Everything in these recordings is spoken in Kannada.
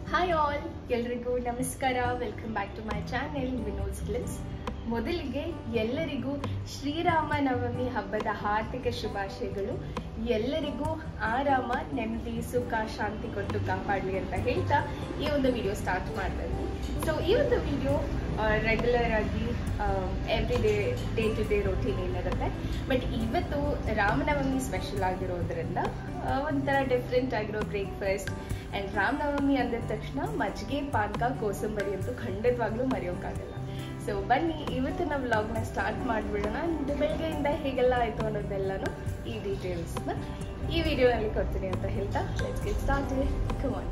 ಹಾಯ್ ಆಲ್ ಎಲ್ರಿಗೂ ನಮಸ್ಕಾರ welcome back to my channel Vino's glimpse ಮೊದಲಿಗೆ ಎಲ್ಲರಿಗೂ ಶ್ರೀರಾಮ ನವಮಿ ಹಬ್ಬದ ಹಾರ್ದಿಕ ಶುಭಾಶಯಗಳು ಎಲ್ಲರಿಗೂ ಆರಾಮ ನೆಮ್ಮದಿ ಸುಖ ಶಾಂತಿ ಕೊಟ್ಟು ಕಾಪಾಡಲಿ ಅಂತ ಹೇಳ್ತಾ ಈ ಒಂದು ವಿಡಿಯೋ ಸ್ಟಾರ್ಟ್ ಮಾಡ್ತಾ ಇದ್ದೀನಿ ಸೊ ಈ ಒಂದು ವಿಡಿಯೋ ರೆಗ್ಯುಲರ್ ಆಗಿ every day day to day routine ಏನಿರುತ್ತೆ ಬಟ್ ಇವತ್ತು ರಾಮನವಮಿ ಸ್ಪೆಷಲ್ ಆಗಿರೋದ್ರಿಂದ ಆ, ಒಂಥರ ಡಿಫ್ರೆಂಟ್ ಆಗಿರೋ ಬ್ರೇಕ್ಫಾಸ್ಟ್ ಆ್ಯಂಡ್ ರಾಮನವಮಿ ಅಂದಿದ ತಕ್ಷಣ ಮಜ್ಜಿಗೆ ಪಾನಕ ಕೋಸಂಬರಿ ಅಂತೂ ಖಂಡಿತವಾಗ್ಲೂ ಮರೆಯೋಕ್ಕಾಗಲ್ಲ ಸೊ ಬನ್ನಿ ಇವತ್ತಿನ ವ್ಲಾಗ್ನ ಸ್ಟಾರ್ಟ್ ಮಾಡಿಬಿಡೋಣ ಅಂಡ್ ಬೆಳಗ್ಗೆಯಿಂದ ಹೇಗೆಲ್ಲ ಆಯಿತು ಅನ್ನೋದೆಲ್ಲನೂ ಈ ಡೀಟೇಲ್ಸ್ನ ಈ ವಿಡಿಯೋನಲ್ಲಿ ಕೊಡ್ತೀನಿ ಅಂತ ಹೇಳ್ತಾ ಲೆಟ್ಸ್ ಗೆಟ್ ಸ್ಟಾರ್ಟ್ ಕಮಾನ್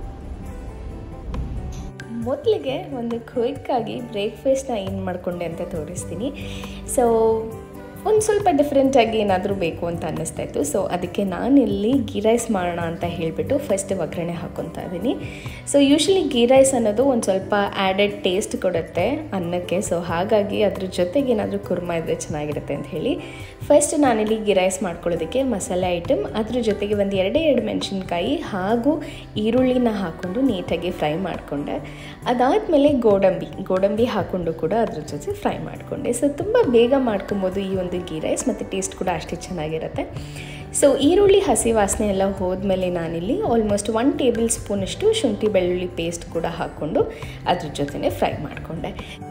ಮೊದಲಿಗೆ ಒಂದು ಕ್ವಿಕ್ಕಾಗಿ ಬ್ರೇಕ್ಫಾಸ್ಟ್ನ ಏನು ಮಾಡಿಕೊಂಡೆ ಅಂತ ತೋರಿಸ್ತೀನಿ ಸೊ ಒಂದು ಸ್ವಲ್ಪ ಡಿಫ್ರೆಂಟಾಗಿ ಏನಾದರೂ ಬೇಕು ಅಂತ ಅನ್ನಿಸ್ತಾ ಇತ್ತು ಸೊ ಅದಕ್ಕೆ ನಾನಿಲ್ಲಿ ಗೀ ರೈಸ್ ಮಾಡೋಣ ಅಂತ ಹೇಳಿಬಿಟ್ಟು ಫಸ್ಟ್ ಒಗ್ಗರಣೆ ಹಾಕ್ಕೊತಾ ಇದ್ದೀನಿ ಸೊ ಯೂಶ್ವಲಿ ಗೀ ರೈಸ್ ಅನ್ನೋದು ಒಂದು ಸ್ವಲ್ಪ ಆ್ಯಡೆಡ್ ಟೇಸ್ಟ್ ಕೊಡುತ್ತೆ ಅನ್ನಕ್ಕೆ ಸೊ ಹಾಗಾಗಿ ಅದ್ರ ಜೊತೆಗೆ ಏನಾದರೂ ಕುರ್ಮಾ ಇದ್ದರೆ ಚೆನ್ನಾಗಿರುತ್ತೆ ಅಂತ ಹೇಳಿ ಫಸ್ಟ್ ನಾನಿಲ್ಲಿ ಗೀ ರೈಸ್ ಮಾಡ್ಕೊಳ್ಳೋದಕ್ಕೆ ಮಸಾಲೆ ಐಟಮ್ ಅದ್ರ ಜೊತೆಗೆ ಒಂದು ಎರಡೇ ಎರಡು ಮೆಣಸಿನ್ಕಾಯಿ ಹಾಗೂ ಈರುಳ್ಳಿನ ಹಾಕ್ಕೊಂಡು ನೀಟಾಗಿ ಫ್ರೈ ಮಾಡಿಕೊಂಡೆ ಅದಾದಮೇಲೆ ಗೋಡಂಬಿ ಗೋಡಂಬಿ ಹಾಕ್ಕೊಂಡು ಕೂಡ ಅದ್ರ ಜೊತೆ ಫ್ರೈ ಮಾಡಿಕೊಂಡೆ ಸೊ ತುಂಬ ಬೇಗ ಮಾಡ್ಕೊಬೋದು ಈ ಒಂದು ಗೀ ರೈಸ್ ಮತ್ತು ಟೇಸ್ಟ್ ಕೂಡ ಅಷ್ಟೇ ಚೆನ್ನಾಗಿರುತ್ತೆ ಸೊ ಈರುಳ್ಳಿ ಹಸಿ ವಾಸನೆ ಎಲ್ಲ ಹೋದ್ಮೇಲೆ ನಾನಿಲ್ಲಿ ಆಲ್ಮೋಸ್ಟ್ ಒನ್ ಟೇಬಲ್ ಸ್ಪೂನಷ್ಟು ಶುಂಠಿ ಬೆಳ್ಳುಳ್ಳಿ ಪೇಸ್ಟ್ ಕೂಡ ಹಾಕ್ಕೊಂಡು ಅದ್ರ ಜೊತೆನೇ ಫ್ರೈ ಮಾಡಿಕೊಂಡೆ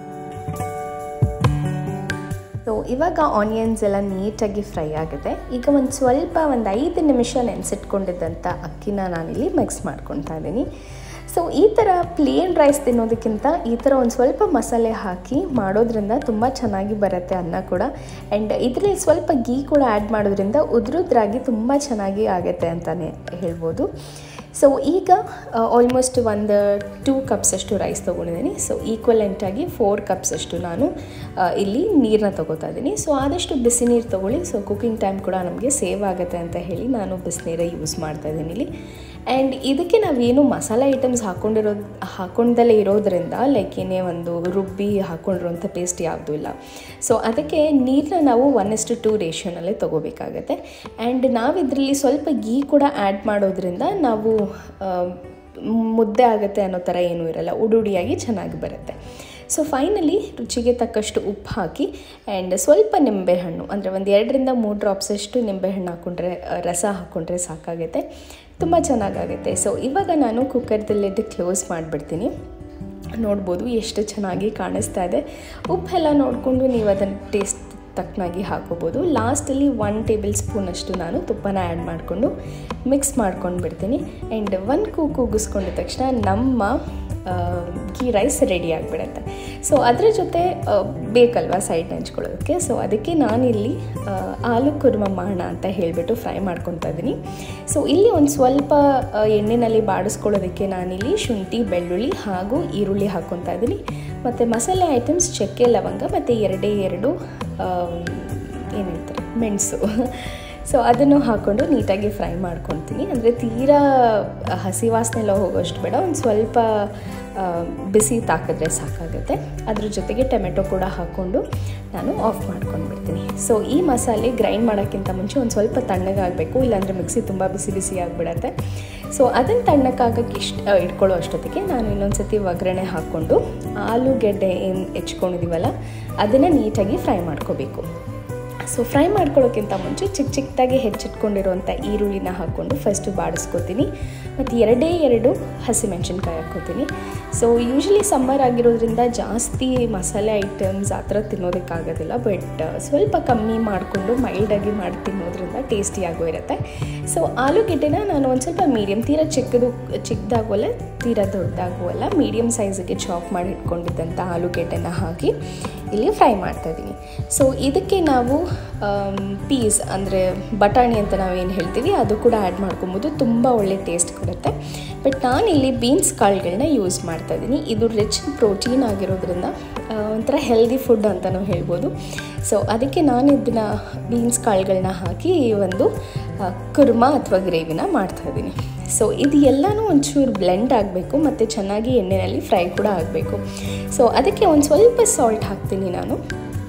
ಸೊ ಇವಾಗ ಆನಿಯನ್ಸ್ ಎಲ್ಲ ನೀಟಾಗಿ ಫ್ರೈ ಆಗಿದೆ ಈಗ ಒಂದು ಸ್ವಲ್ಪ ಒಂದು ಐದು ನಿಮಿಷ ನೆನೆಸಿಟ್ಕೊಂಡಿದ್ದಂಥ ಅಕ್ಕಿನ ನಾನಿಲ್ಲಿ ಮಿಕ್ಸ್ ಮಾಡ್ಕೊತಾ ಇದ್ದೀನಿ ಸೊ ಈ ಥರ ಪ್ಲೇನ್ ರೈಸ್ ತಿನ್ನೋದಕ್ಕಿಂತ ಈ ಥರ ಒಂದು ಸ್ವಲ್ಪ ಮಸಾಲೆ ಹಾಕಿ ಮಾಡೋದ್ರಿಂದ ತುಂಬ ಚೆನ್ನಾಗಿ ಬರುತ್ತೆ ಅನ್ನ ಕೂಡ ಆ್ಯಂಡ್ ಇದರಲ್ಲಿ ಸ್ವಲ್ಪ ಗೀ ಕೂಡ ಆ್ಯಡ್ ಮಾಡೋದ್ರಿಂದ ಉದ್ರುದ್ರಾಗಿ ತುಂಬ ಚೆನ್ನಾಗಿ ಆಗುತ್ತೆ ಅಂತಲೇ ಹೇಳ್ಬೋದು ಸೊ ಈಗ ಆಲ್ಮೋಸ್ಟ್ ಒಂದು ಟೂ ಕಪ್ಸಷ್ಟು ರೈಸ್ ತೊಗೊಂಡಿದ್ದೀನಿ ಸೊ ಈಕ್ವಲೆಂಟಾಗಿ ಫೋರ್ ಕಪ್ಸಷ್ಟು ನಾನು ಆ, ಇಲ್ಲಿ ನೀರನ್ನ ತೊಗೋತಾ ಇದ್ದೀನಿ ಸೊ ಆದಷ್ಟು ಬಿಸಿ ನೀರು ತೊಗೊಳ್ಳಿ ಸೊ ಕುಕಿಂಗ್ ಟೈಮ್ ಕೂಡ ನಮಗೆ ಸೇವ್ ಆಗುತ್ತೆ ಅಂತ ಹೇಳಿ ನಾನು ಬಿಸಿನೀರೇ ಯೂಸ್ ಮಾಡ್ತಾ ಇದ್ದೀನಿ ಇಲ್ಲಿ ಆ್ಯಂಡ್ ಇದಕ್ಕೆ ನಾವೇನು ಮಸಾಲೆ ಐಟಮ್ಸ್ ಹಾಕ್ಕೊಂಡಿರೋದು ಹಾಕ್ಕೊಂಡಲ್ಲೇ ಇರೋದ್ರಿಂದ ಲೈಕ್ ಏನೇ ಒಂದು ರುಬ್ಬಿ ಹಾಕ್ಕೊಂಡಿರೋಂಥ ಪೇಸ್ಟ್ ಯಾವುದೂ ಇಲ್ಲ ಸೊ ಅದಕ್ಕೆ ನೀರನ್ನ ನಾವು ಒನ್ ಇಸ್ಟು ಟೂ ರೇಷಿಯೋನಲ್ಲೇ ತೊಗೋಬೇಕಾಗತ್ತೆ ಆ್ಯಂಡ್ ನಾವು ಇದರಲ್ಲಿ ಸ್ವಲ್ಪ ಗೀ ಕೂಡ ಆ್ಯಡ್ ಮಾಡೋದ್ರಿಂದ ನಾವು ಆ, ಮುದ್ದೆ ಆಗುತ್ತೆ ಅನ್ನೋ ಥರ ಏನೂ ಇರಲ್ಲ ಉಡುಡಿಯಾಗಿ ಚೆನ್ನಾಗಿ ಬರುತ್ತೆ ಸೊ ಫೈನಲಿ ರುಚಿಗೆ ತಕ್ಕಷ್ಟು ಉಪ್ಪು ಹಾಕಿ ಆ್ಯಂಡ್ ಸ್ವಲ್ಪ ನಿಂಬೆಹಣ್ಣು ಅಂದರೆ ಒಂದು ಎರಡರಿಂದ ಮೂರು ಡ್ರಾಪ್ಸಷ್ಟು ನಿಂಬೆಹಣ್ಣು ಹಾಕ್ಕೊಂಡ್ರೆ ಆ, ರಸ ಹಾಕ್ಕೊಂಡ್ರೆ ಸಾಕಾಗುತ್ತೆ ತುಂಬ ಚೆನ್ನಾಗಾಗುತ್ತೆ ಸೊ ಇವಾಗ ನಾನು ಕುಕ್ಕರ್ದಲ್ಲಿದ್ದು ಕ್ಲೋಸ್ ಮಾಡಿಬಿಡ್ತೀನಿ ನೋಡ್ಬೋದು ಎಷ್ಟು ಚೆನ್ನಾಗಿ ಕಾಣಿಸ್ತಾ ಇದೆ ಉಪ್ಪೆಲ್ಲ ನೋಡಿಕೊಂಡು ನೀವು ಅದನ್ನು ಟೇಸ್ಟ್ ತಕ್ಕನಾಗಿ ಹಾಕೋಬೋದು ಲಾಸ್ಟಲ್ಲಿ ಒನ್ ಟೇಬಲ್ ಸ್ಪೂನಷ್ಟು ನಾನು ತುಪ್ಪನ ಆ್ಯಡ್ ಮಾಡಿಕೊಂಡು ಮಿಕ್ಸ್ ಮಾಡ್ಕೊಂಡು ಬಿಡ್ತೀನಿ ಆ್ಯಂಡ್ ಒಂದು ಕೂಗು ಕೂಗಿಸ್ಕೊಂಡ ತಕ್ಷಣ ನಮ್ಮ ಆ, ಗೀ ರೈಸ್ ರೆಡಿ ಆಗಿಬಿಡುತ್ತೆ ಸೊ ಅದ್ರ ಜೊತೆ ಆ, ಬೇಕಲ್ವಾ ಸೈಡ್ ಹಂಚ್ಕೊಳ್ಳೋದಕ್ಕೆ ಸೊ ಅದಕ್ಕೆ ನಾನಿಲ್ಲಿ ಆ, ಆಲೂ ಕುರ್ಮ ಮಾಡೋಣ ಅಂತ ಹೇಳಿಬಿಟ್ಟು ಫ್ರೈ ಮಾಡ್ಕೊತಾ ಇದ್ದೀನಿ ಸೊ ಇಲ್ಲಿ ಒಂದು ಸ್ವಲ್ಪ ಆ, ಎಣ್ಣೆಯಲ್ಲಿ ಬಾಡಿಸ್ಕೊಳ್ಳೋದಕ್ಕೆ ನಾನಿಲ್ಲಿ ಶುಂಠಿ ಬೆಳ್ಳುಳ್ಳಿ ಹಾಗೂ ಈರುಳ್ಳಿ ಹಾಕ್ಕೊತಾ ಇದ್ದೀನಿ ಮತ್ತು ಮಸಾಲೆ ಐಟಮ್ಸ್ ಚಕ್ಕೆ ಲವಂಗ ಮತ್ತು ಎರಡೇ ಎರಡು ಏನು ಹೇಳ್ತಾರೆ ಮೆಣಸು ಸೊ ಅದನ್ನು ಹಾಕ್ಕೊಂಡು ನೀಟಾಗಿ ಫ್ರೈ ಮಾಡ್ಕೊತೀನಿ ಅಂದರೆ ತೀರಾ ಹಸಿ ವಾಸನೆ ಎಲ್ಲ ಹೋಗೋಷ್ಟು ಬೇಡ ಒಂದು ಸ್ವಲ್ಪ ಆ, ಬಿಸಿ ತಾಕಿದ್ರೆ ಸಾಕಾಗುತ್ತೆ ಅದ್ರ ಜೊತೆಗೆ ಟೊಮೆಟೊ ಕೂಡ ಹಾಕ್ಕೊಂಡು ನಾನು ಆಫ್ ಮಾಡ್ಕೊಂಡು ಬಿಡ್ತೀನಿ ಸೊ ಈ ಮಸಾಲೆ ಗ್ರೈಂಡ್ ಮಾಡೋಕ್ಕಿಂತ ಮುಂಚೆ ಒಂದು ಸ್ವಲ್ಪ ತಣ್ಣಗಾಗಬೇಕು ಇಲ್ಲಾಂದರೆ ಮಿಕ್ಸಿ ತುಂಬ ಬಿಸಿ ಬಿಸಿ ಆಗಿಬಿಡತ್ತೆ ಸೊ ಅದನ್ನು ತಣ್ಣಕ್ಕಾಗಕ್ಕೆ ಇಷ್ಟ ಇಟ್ಕೊಳ್ಳೋ ಅಷ್ಟೊತ್ತಿಗೆ ನಾನು ಇನ್ನೊಂದು ಸತಿ ಒಗ್ಗರಣೆ ಹಾಕ್ಕೊಂಡು ಆಲೂಗೆಡ್ಡೆ ಏನು ಹೆಚ್ಕೊಂಡಿದ್ದೀವಲ್ಲ ಅದನ್ನು ನೀಟಾಗಿ ಫ್ರೈ ಮಾಡ್ಕೋಬೇಕು ಸೊ ಫ್ರೈ ಮಾಡ್ಕೊಳ್ಳೋಕ್ಕಿಂತ ಮುಂಚೆ ಚಿಕ್ಕ ಚಿಕ್ಕದಾಗಿ ಹೆಚ್ಚಿಟ್ಕೊಂಡಿರುವಂಥ ಈರುಳ್ಳಿನ ಹಾಕ್ಕೊಂಡು ಫಸ್ಟು ಬಾಡಿಸ್ಕೊತೀನಿ ಮತ್ತು ಎರಡೇ ಎರಡು ಹಸಿಮೆಣ್ಸಿನ್ಕಾಯಿ ಹಾಕ್ಕೋತೀನಿ ಸೊ ಯೂಶ್ವಲಿ ಸಮ್ಮರ್ ಆಗಿರೋದ್ರಿಂದ ಜಾಸ್ತಿ ಮಸಾಲೆ ಐಟಮ್ಸ್ ಆ ಥರ ತಿನ್ನೋದಕ್ಕಾಗೋದಿಲ್ಲ ಬಟ್ ಸ್ವಲ್ಪ ಕಮ್ಮಿ ಮಾಡಿಕೊಂಡು ಮೈಲ್ಡಾಗಿ ಮಾಡಿ ತಿನ್ನೋದ್ರಿಂದ ಟೇಸ್ಟಿಯಾಗೂ ಇರುತ್ತೆ ಸೊ ಆಲೂಗೆಡ್ಡೆನ ನಾನು ಒಂದು ಸ್ವಲ್ಪ ಮೀಡಿಯಮ್ ತೀರಾ ಚಿಕ್ಕದು ಚಿಕ್ಕದಾಗೂ ಅಲ್ಲ ತೀರಾ ದೊಡ್ಡದಾಗೂ ಅಲ್ಲ ಮೀಡಿಯಮ್ ಸೈಜಿಗೆ ಚಾಪ್ ಮಾಡಿ ಇಟ್ಕೊಂಡಿದ್ದಂಥ ಆಲೂಗೆಡ್ಡೆನ ಹಾಕಿ ಇಲ್ಲಿ ಫ್ರೈ ಮಾಡ್ತಾ ಇದ್ದೀನಿ ಸೊ ಇದಕ್ಕೆ ನಾವು ಪೀಸ್ ಅಂದರೆ ಬಟಾಣಿ ಅಂತ ನಾವೇನು ಹೇಳ್ತೀವಿ ಅದು ಕೂಡ ಆ್ಯಡ್ ಮಾಡ್ಕೊಬೋದು ತುಂಬ ಒಳ್ಳೆ ಟೇಸ್ಟ್ ಕೊಡುತ್ತೆ ಬಟ್ ನಾನಿಲ್ಲಿ ಬೀನ್ಸ್ ಕಾಳುಗಳನ್ನ ಯೂಸ್ ಮಾಡ್ತಾ ಇದ್ದೀನಿ ಇದು ರಿಚ್ ಪ್ರೋಟೀನ್ ಆಗಿರೋದ್ರಿಂದ ಆ, ಒಂಥರ ಹೆಲ್ದಿ ಫುಡ್ ಅಂತಲೂ ಹೇಳ್ಬೋದು ಸೊ ಅದಕ್ಕೆ ನಾನು ಇದನ್ನು ಬೀನ್ಸ್ ಕಾಳುಗಳನ್ನ ಹಾಕಿ ಈ ಒಂದು ಆ, ಕುರ್ಮಾ ಅಥವಾ ಗ್ರೇವಿನ ಮಾಡ್ತಾ ಇದ್ದೀನಿ ಸೊ ಇದು ಎಲ್ಲನೂ ಒಂಚೂರು ಬ್ಲೆಂಡ್ ಆಗಬೇಕು ಮತ್ತು ಚೆನ್ನಾಗಿ ಎಣ್ಣೆಯಲ್ಲಿ ಫ್ರೈ ಕೂಡ ಆಗಬೇಕು ಸೊ ಅದಕ್ಕೆ ಒಂದು ಸ್ವಲ್ಪ ಸಾಲ್ಟ್ ಹಾಕ್ತೀನಿ ನಾನು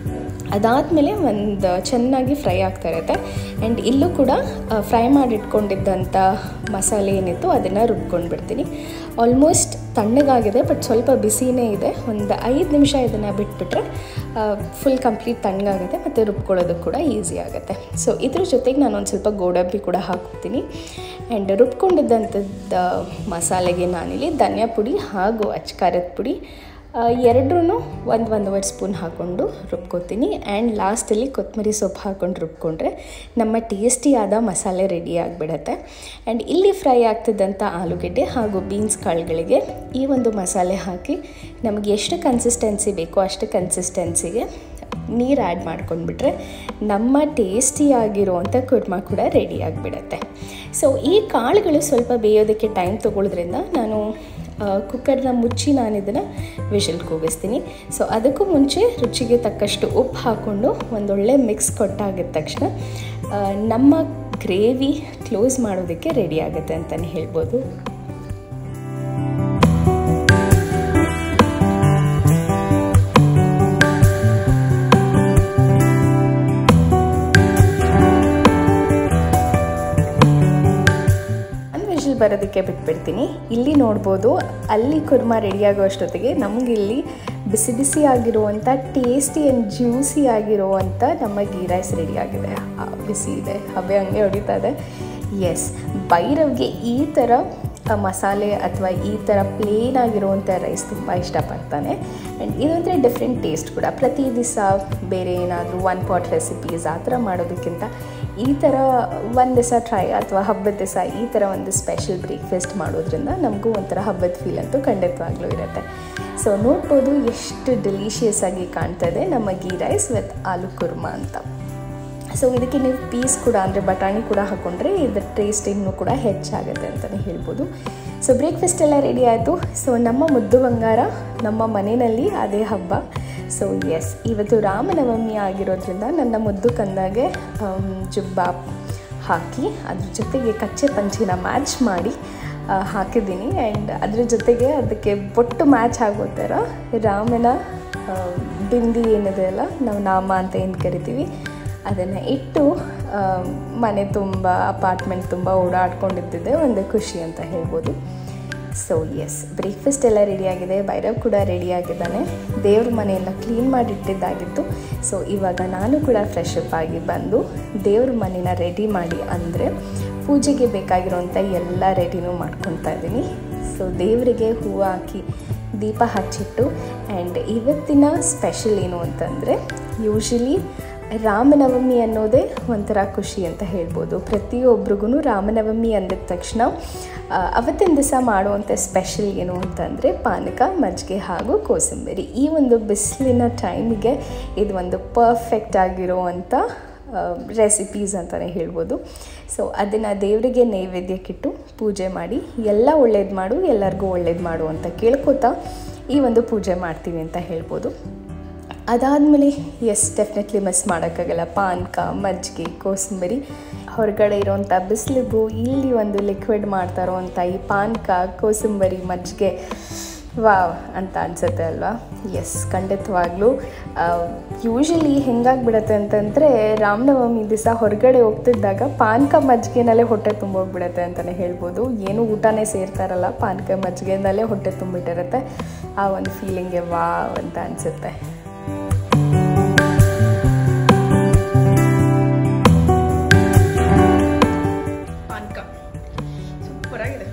ಅದಾದಮೇಲೆ ಒಂದು ಚೆನ್ನಾಗಿ ಫ್ರೈ ಆಗ್ತಾ ಇರುತ್ತೆ ಆ್ಯಂಡ್ ಇಲ್ಲೂ ಕೂಡ ಫ್ರೈ ಮಾಡಿಟ್ಕೊಂಡಿದ್ದಂಥ ಮಸಾಲೆ ಏನಿತ್ತು ಅದನ್ನು ರುಬ್ಕೊಂಡು ಬಿಡ್ತೀನಿ ಆಲ್ಮೋಸ್ಟ್ ತಣ್ಣಗಾಗಿದೆ ಬಟ್ ಸ್ವಲ್ಪ ಬಿಸಿನೇ ಇದೆ ಒಂದು ಐದು ನಿಮಿಷ ಇದನ್ನು ಬಿಟ್ಬಿಟ್ರೆ ಫುಲ್ ಕಂಪ್ಲೀಟ್ ತಣ್ಣಗಾಗುತ್ತೆ ಮತ್ತು ರುಬ್ಕೊಳ್ಳೋದಕ್ಕೆ ಕೂಡ ಈಸಿ ಆಗುತ್ತೆ ಸೊ ಇದ್ರ ಜೊತೆಗೆ ನಾನು ಒಂದು ಸ್ವಲ್ಪ ಗೋಡಂಬಿ ಕೂಡ ಹಾಕ್ತೀನಿ ಆ್ಯಂಡ್ ರುಬ್ಕೊಂಡಿದ್ದಂಥದ್ದು ಮಸಾಲೆಗೆ ನಾನಿಲ್ಲಿ ಧನಿಯಾ ಪುಡಿ ಹಾಗೂ ಅಚ್ಕಾರದ ಪುಡಿ ಎರಡೂ ಒಂದು ಒಂದೂವರೆ ಸ್ಪೂನ್ ಹಾಕ್ಕೊಂಡು ರುಬ್ಕೋತೀನಿ ಆ್ಯಂಡ್ ಲಾಸ್ಟಲ್ಲಿ ಕೊತ್ತಂಬರಿ ಸೊಪ್ಪು ಹಾಕ್ಕೊಂಡು ರುಬ್ಕೊಂಡ್ರೆ ನಮ್ಮ ಟೇಸ್ಟಿಯಾದ ಮಸಾಲೆ ರೆಡಿ ಆಗಿಬಿಡತ್ತೆ ಆ್ಯಂಡ್ ಇಲ್ಲಿ ಫ್ರೈ ಆಗ್ತಿದ್ದಂಥ ಆಲೂಗೆಡ್ಡೆ ಹಾಗೂ ಬೀನ್ಸ್ ಕಾಳುಗಳಿಗೆ ಈ ಒಂದು ಮಸಾಲೆ ಹಾಕಿ ನಮಗೆ ಎಷ್ಟು ಕನ್ಸಿಸ್ಟೆನ್ಸಿ ಬೇಕೋ ಅಷ್ಟು ಕನ್ಸಿಸ್ಟೆನ್ಸಿಗೆ ನೀರು ಆ್ಯಡ್ ಮಾಡ್ಕೊಂಡ್ಬಿಟ್ರೆ ನಮ್ಮ ಟೇಸ್ಟಿಯಾಗಿರುವಂಥ ಕುರ್ಮಾ ಕೂಡ ರೆಡಿ ಆಗಿಬಿಡತ್ತೆ ಸೊ ಈ ಕಾಳುಗಳು ಸ್ವಲ್ಪ ಬೇಯೋದಕ್ಕೆ ಟೈಮ್ ತೊಗೊಳ್ಳೋದ್ರಿಂದ ನಾನು ಕುಕ್ಕರ್ನ ಮುಚ್ಚಿ ನಾನು ಇದನ್ನು ವಿಷಲ್ ಕೂಗಿಸ್ತೀನಿ ಸೊ ಅದಕ್ಕೂ ಮುಂಚೆ ರುಚಿಗೆ ತಕ್ಕಷ್ಟು ಉಪ್ಪು ಹಾಕ್ಕೊಂಡು ಒಂದೊಳ್ಳೆ ಮಿಕ್ಸ್ ಕೊಟ್ಟಾಗಿದ ತಕ್ಷಣ ನಮ್ಮ ಗ್ರೇವಿ ಕ್ಲೋಸ್ ಮಾಡೋದಕ್ಕೆ ರೆಡಿ ಆಗುತ್ತೆ ಅಂತಲೇ ಹೇಳ್ಬೋದು ಬರೋದಕ್ಕೆ ಬಿಟ್ಬಿಡ್ತೀನಿ ಇಲ್ಲಿ ನೋಡ್ಬೋದು ಅಲ್ಲಿ ಕುರ್ಮಾ ರೆಡಿಯಾಗೋ ಅಷ್ಟೊತ್ತಿಗೆ ನಮಗಿಲ್ಲಿ ಬಿಸಿ ಬಿಸಿ ಆಗಿರುವಂಥ ಟೇಸ್ಟಿ ಆ್ಯಂಡ್ ಜ್ಯೂಸಿ ಆಗಿರುವಂಥ ನಮ್ಮ ಗೀ ರೈಸ್ ರೆಡಿಯಾಗಿದೆ ಬಿಸಿ ಇದೆ ಹಬೆ ಹಂಗೆ ಹೊಡಿತಾ ಇದೆ ಎಸ್ ಭೈರವ್ಗೆ ಈ ಥರ ಮಸಾಲೆ ಅಥವಾ ಈ ಥರ ಪ್ಲೇನ್ ಆಗಿರುವಂಥ ರೈಸ್ ತುಂಬ ಇಷ್ಟಪಡ್ತಾನೆ ಆ್ಯಂಡ್ ಇದೊಂಥರ ಡಿಫ್ರೆಂಟ್ ಟೇಸ್ಟ್ ಕೂಡ ಪ್ರತಿ ದಿವಸ ಬೇರೆ ಏನಾದರೂ ಒನ್ ಪಾಟ್ ರೆಸಿಪೀಸ್ ಆ ಥರ ಮಾಡೋದಕ್ಕಿಂತ ಈ ಥರ ಒಂದು ದಿವಸ ಟ್ರೈ ಅಥವಾ ಹಬ್ಬದ ದಿವಸ ಈ ಥರ ಒಂದು ಸ್ಪೆಷಲ್ ಬ್ರೇಕ್ಫಾಸ್ಟ್ ಮಾಡೋದ್ರಿಂದ ನಮಗೂ ಒಂಥರ ಹಬ್ಬದ ಫೀಲ್ ಅಂತೂ ಖಂಡಿತವಾಗ್ಲೂ ಇರುತ್ತೆ ಸೊ ನೋಡ್ಬೋದು ಎಷ್ಟು ಡೆಲಿಷಿಯಸ್ ಆಗಿ ಕಾಣ್ತದೆ ನಮ್ಮ ghee rice with aloo kurma ಅಂತ ಸೊ ಇದಕ್ಕೆ ನೀವು ಪೀಸ್ ಕೂಡ ಅಂದರೆ ಬಟಾಣಿ ಕೂಡ ಹಾಕ್ಕೊಂಡ್ರೆ ಇದರ ಟೇಸ್ಟ್ ಇನ್ನೂ ಕೂಡ ಹೆಚ್ಚಾಗುತ್ತೆ ಅಂತಲೇ ಹೇಳ್ಬೋದು ಸೊ ಬ್ರೇಕ್ಫಾಸ್ಟ್ ಎಲ್ಲ ರೆಡಿ ಆಯಿತು ಸೊ ನಮ್ಮ ಮುದ್ದು ಬಂಗಾರ ನಮ್ಮ ಮನೆಯಲ್ಲಿ ಅದೇ ಹಬ್ಬ ಸೊ ಎಸ್ ಇವತ್ತು ರಾಮನವಮಿ ಆಗಿರೋದ್ರಿಂದ ನನ್ನ ಮುದ್ದು ಕಂದಾಗೆ ಜುಬ್ಬ ಹಾಕಿ ಅದ್ರ ಜೊತೆಗೆ ಕಚ್ಚೆ ಪಂಚಿನ ಮ್ಯಾಚ್ ಮಾಡಿ ಹಾಕಿದ್ದೀನಿ ಆ್ಯಂಡ್ ಅದ್ರ ಜೊತೆಗೆ ಅದಕ್ಕೆ ಬೊಟ್ಟು ಮ್ಯಾಚ್ ಆಗೋ ಥರ ರಾಮನ ಬಿಂದಿ ಏನಿದೆ ಅಲ್ಲ ನಾವು ನಾಮ ಅಂತ ಏನು ಕರಿತೀವಿ ಅದನ್ನು ಇಟ್ಟು ಮನೆ ತುಂಬ ಅಪಾರ್ಟ್ಮೆಂಟ್ ತುಂಬ ಓಡಾಡ್ಕೊಂಡಿದ್ದಿದ್ದೆ ಒಂದು ಖುಷಿ ಅಂತ ಹೇಳ್ಬೋದು ಸೊ ಎಸ್ ಬ್ರೇಕ್ಫಾಸ್ಟ್ ಎಲ್ಲ ರೆಡಿಯಾಗಿದೆ ಭೈರವ್ ಕೂಡ ರೆಡಿಯಾಗಿದ್ದಾನೆ ದೇವ್ರ ಮನೆಯೆಲ್ಲ ಕ್ಲೀನ್ ಮಾಡಿಟ್ಟಿದ್ದಾಗಿತ್ತು ಸೊ ಇವಾಗ ನಾನು ಕೂಡ ಫ್ರೆಶ್ ಅಪ್ ಆಗಿ ಬಂದು ದೇವ್ರ ಮನೇನ ರೆಡಿ ಮಾಡಿ ಅಂದರೆ ಪೂಜೆಗೆ ಬೇಕಾಗಿರೋಂಥ ಎಲ್ಲ ರೆಡಿನೂ ಮಾಡ್ಕೊತಾ ಇದ್ದೀನಿ ಸೊ ದೇವರಿಗೆ ಹೂವು ಹಾಕಿ ದೀಪ ಹಚ್ಚಿಟ್ಟು ಆ್ಯಂಡ್ ಇವತ್ತಿನ ಸ್ಪೆಷಲ್ ಏನು ಅಂತಂದರೆ ಯೂಶಲಿ ರಾಮನವಮಿ ಅನ್ನೋದೇ ಒಂಥರ ಖುಷಿ ಅಂತ ಹೇಳ್ಬೋದು ಪ್ರತಿಯೊಬ್ರಿಗೂ ರಾಮನವಮಿ ಅಂದಿದ ತಕ್ಷಣ ಅವತ್ತಿನ ದಿವಸ ಮಾಡುವಂಥ ಸ್ಪೆಷಲ್ ಏನು ಅಂತಂದರೆ ಪಾನಕ ಮಜ್ಜಿಗೆ ಹಾಗೂ ಕೋಸಂಬರಿ ಈ ಒಂದು ಬಿಸಿಲಿನ ಟೈಮಿಗೆ ಇದು ಒಂದು ಪರ್ಫೆಕ್ಟ್ ಆಗಿರುವಂಥ ರೆಸಿಪೀಸ್ ಅಂತಲೇ ಹೇಳ್ಬೋದು ಸೊ ಅದನ್ನು ದೇವರಿಗೆ ನೈವೇದ್ಯಕ್ಕಿಟ್ಟು ಪೂಜೆ ಮಾಡಿ ಎಲ್ಲ ಒಳ್ಳೇದು ಮಾಡು ಎಲ್ಲರಿಗೂ ಒಳ್ಳೇದು ಮಾಡು ಅಂತ ಕೇಳ್ಕೊತಾ ಈ ಒಂದು ಪೂಜೆ ಮಾಡ್ತೀವಿ ಅಂತ ಹೇಳ್ಬೋದು ಅದಾದಮೇಲೆ ಎಸ್ ಡೆಫಿನೆಟ್ಲಿ ಮಿಸ್ ಮಾಡೋಕ್ಕಾಗಲ್ಲ ಪಾನಕ ಮಜ್ಜಿಗೆ ಕೋಸಂಬರಿ ಹೊರಗಡೆ ಇರೋವಂಥ ಬಿಸಿಲಿಗೂ ಇಲ್ಲಿ ಒಂದು ಲಿಕ್ವಿಡ್ ಮಾಡ್ತಾ ಇರೋವಂಥ ಈ ಪಾನಕ ಕೋಸಂಬರಿ ಮಜ್ಜಿಗೆ ವಾವ್ ಅಂತ ಅನಿಸುತ್ತೆ ಅಲ್ವಾ ಎಸ್ ಖಂಡಿತವಾಗ್ಲೂ ಯೂಶಲಿ ಹೆಂಗಾಗ್ಬಿಡತ್ತೆ ಅಂತಂದರೆ ರಾಮನವಮಿ ದಿವಸ ಹೊರಗಡೆ ಹೋಗ್ತಿದ್ದಾಗ ಪಾನಕ ಮಜ್ಜಿಗೆನಲ್ಲೇ ಹೊಟ್ಟೆ ತುಂಬೋಗ್ಬಿಡತ್ತೆ ಅಂತಲೇ ಹೇಳ್ಬೋದು ಏನು ಊಟನೇ ಸೇರ್ತಾರಲ್ಲ ಪಾನಕ ಮಜ್ಜಿಗೆನಲ್ಲೇ ಹೊಟ್ಟೆ ತುಂಬಿಟ್ಟಿರುತ್ತೆ ಆ ಒಂದು ಫೀಲಿಂಗೆ ವಾವ್ ಅಂತ ಅನಿಸುತ್ತೆ ಪಾನಕ ಸೂಪರ್ ಆಗಿದೆ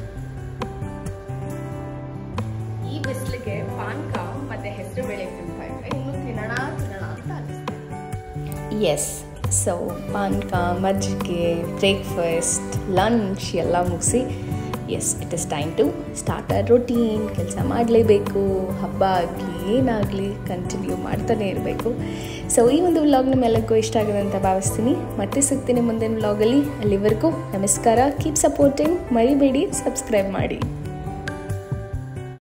ಈ ಬಿಸಿಲಿಗೆ ಪಾನಕ ಮತ್ತೆ ಹೆಸರು ಬೇಳೆ ತಿಂತಾ ಇದ್ರೆ ಇನ್ನು ತಿನ್ನೋಣ ತಿನ್ನೋಣ ಅಂತ ಅನಿಸ್ತು ಎಸ್ ಸೊ ಪಾನಕ ಮಜ್ಜಿಗೆ ಬ್ರೇಕ್ಫಾಸ್ಟ್ ಲಂಚ್ ಎಲ್ಲ ಮುಗಿಸಿ yes it is time to start a routine ಕೆಲಸ ಮಾಡಲೇಬೇಕು ಹಬ್ಬ ಆಗಲಿ ಏನಾಗಲಿ ಕಂಟಿನ್ಯೂ ಮಾಡ್ತಾನೆ ಇರಬೇಕು ಸೊ ಈ ಒಂದು ವ್ಲಾಗ್ ನಿಮ್ಮೆಲ್ಲರಿಗೂ ಇಷ್ಟ ಆಗಿದೆ ಅಂತ ಭಾವಿಸ್ತೀನಿ ಮತ್ತೆ ಸಿಗ್ತೀನಿ ಮುಂದಿನ ವ್ಲಾಗಲ್ಲಿ ಅಲ್ಲಿವರೆಗೂ ನಮಸ್ಕಾರ ಕೀಪ್ ಸಪೋರ್ಟಿಂಗ್ ಮರಿಬೇಡಿ ಸಬ್ಸ್ಕ್ರೈಬ್ ಮಾಡಿ